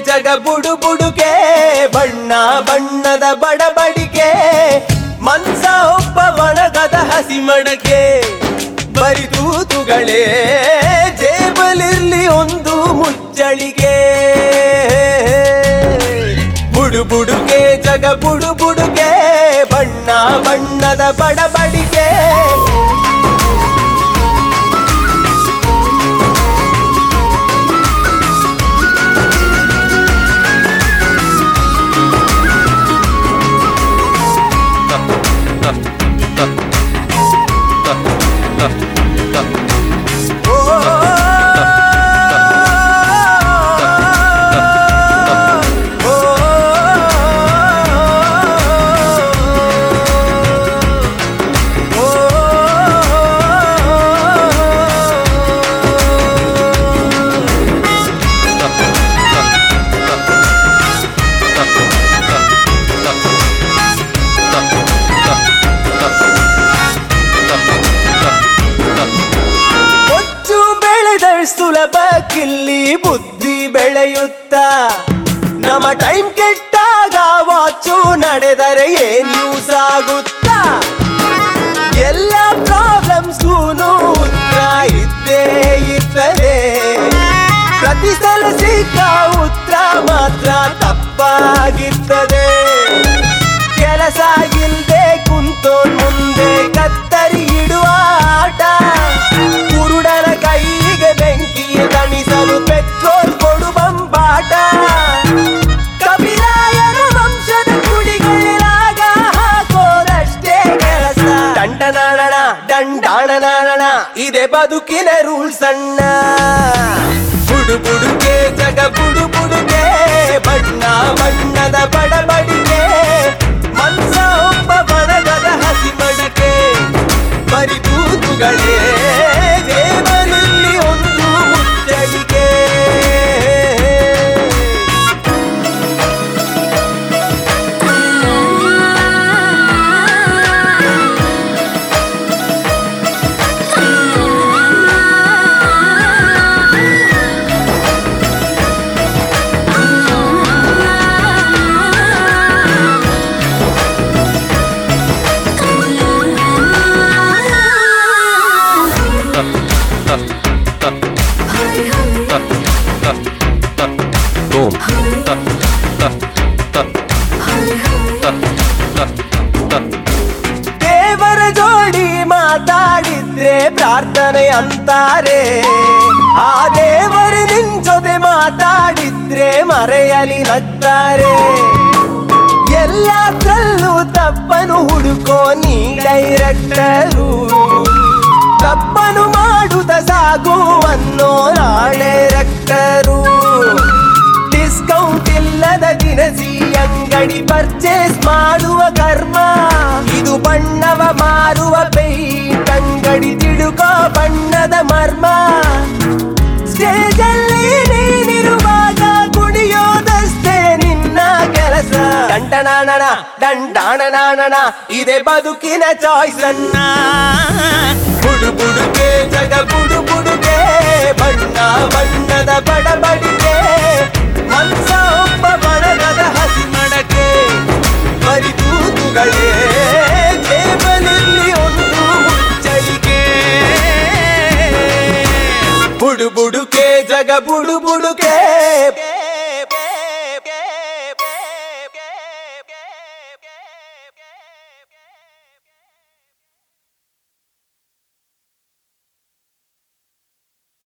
ಜಗ ಬುಡು ಬುಡುಕೆ ಬಣ್ಣ ಬಣ್ಣದ ಬಡಬಡಿಕೆ ಮನ್ಸ ಒಬ್ಬ ಒಣಗದ ಹಸಿ ಮಡಕೆ ಬರಿದೂತುಗಳೇ ಜೇಬಲಿರ್ಲಿ ಒಂದು ಮುಚ್ಚಳಿಗೆ ಬುಡು ಬುಡುಕೆ ಜಗ ಬುಡು ಬುಡುಕೆ ಬಣ್ಣ ಬಣ್ಣದ ಬಡಬಡಿಕೆ ಒಚ್ಚು ಬೆಳೆದ ಸುಲಭ ಕಿಲ್ಲಿ ಬುದ್ಧಿ ಬೆಳೆಯುತ್ತ ನಮ್ಮ ಟೈಮ್ ಕೆಟ್ಟಾಗ ವಾಚು ನಡೆದರೆ ಏನ್ ಯೂಸ್ ಆಗುತ್ತಾ ಎಲ್ಲ ಪ್ರಾಬ್ಲಮ್ಸ್ಗೂನು ಉತ್ತರ ಇದ್ದೇ ಇರ್ತದೆ ಪ್ರತಿ ಸಲ ಸಿಕ್ಕ ಉತ್ತರ ಮಾತ್ರ ತಪ್ಪಾಗಿರ್ತದೆ ಕೆಲಸ ಇಲ್ದೆ ಕುಂತೋನ್ ಮುಂದೆ ಕತ್ತರಿ ಇಡುವ ಆಟ ಕುರುಡನ ಕೈಗೆ ಬೆಂಕಿ ತಣಿಸಲು ಪೆಟ್ರೋಲ್ ಕೊಡು ಬಂಬಾಟ ಕಪಿರಾಯನ ವಂಶದ ಕುಡಿಗಳಿಲಾಗ ಹಾಕೋದಷ್ಟೇ ಕೆಲಸ ದಂಡನಾಣ ದಂಡಾಣನಾಣ ಇದೆ ಬದುಕಿನ ರೂಲ್ಸ್ ಅಣ್ಣ ಬುಡು ಬುಡುಕೆ ಜಗ ಬುಡು ಬುಡುಕೆ ಬಣ್ಣ ಬಣ್ಣದ ಬಡಬಡಿಕೆ ಮನ್ಸ ಒಬ್ಬ ಬಣಗದ ಹಸಿ ಮಡಕೆ ಬರಿ ತೂತುಗಳೇ ದೇವರಲ್ಲಿ ಒಂದು ಮುಚ್ಚಳಿಕೆ ದೇವರ ಜೋಡಿ ಮಾತಾಡಿದ್ರೆ ಪ್ರಾರ್ಥನೆ ಅಂತಾರೆ ಆ ದೇವರ ನಿನ್ ಜೊತೆ ಮಾತಾಡಿದ್ರೆ ಮರೆಯಲಿ ನಗ್ತಾರೆ ಎಲ್ಲತ್ರಲ್ಲೂ ತಪ್ಪನು ಹುಡುಕೋ ನೀ ಡೈರೆಕ್ಟರು ತಪ್ಪನು ಮಾಡುತ್ತ ಸಾಗು ಅನ್ನೋ ನಾಳೆ ರಕ್ತರು ಡಿಸ್ಕೌಂಟ್ ಇಲ್ಲದ ದಿನಸಿ ಅಂಗಡಿ ಪರ್ಚೇಸ್ ಮಾಡುವ ಕರ್ಮ ಇದು ಬಣ್ಣವ ಮಾರುವ ಪೇಂಟ್ ಅಂಗಡಿ ತಿಳುಕೋ ಬಣ್ಣದ ಮರ್ಮ ಸ್ಟೇಜಲ್ಲಿ ನೀನಿರುವಾಗ ಕುಣಿಯೋದಷ್ಟೇ ನಿನ್ನ ಕೆಲಸ ದಂಡನಾಣನ ದಂಡಾಣನಾಣನ ಇದೆ ಬದುಕಿನ ಚಾಯ್ಸ್ ಅನ್ನ ಬುಡು ಬುಡುಕೆ ಜಗ ಬುಡು ಬುಡುಕೆ ಬಣ್ಣ ಬಣ್ಣದ ಬಡಬಡಿಕೆ ಮನ್ಸ ಒಬ್ಬ ಬಣಗದ ಹಸಿ ಮಡಕೆ ಬರಿ ತೂತುಗಳೇ ಜೇಬಲಿರ್ಲಿ ಒಂದು ಮುಚ್ಚಳಿಕೆ ಬುಡು ಬುಡುಕೆ ಜಗ ಬುಡು ಬುಡುಕೆ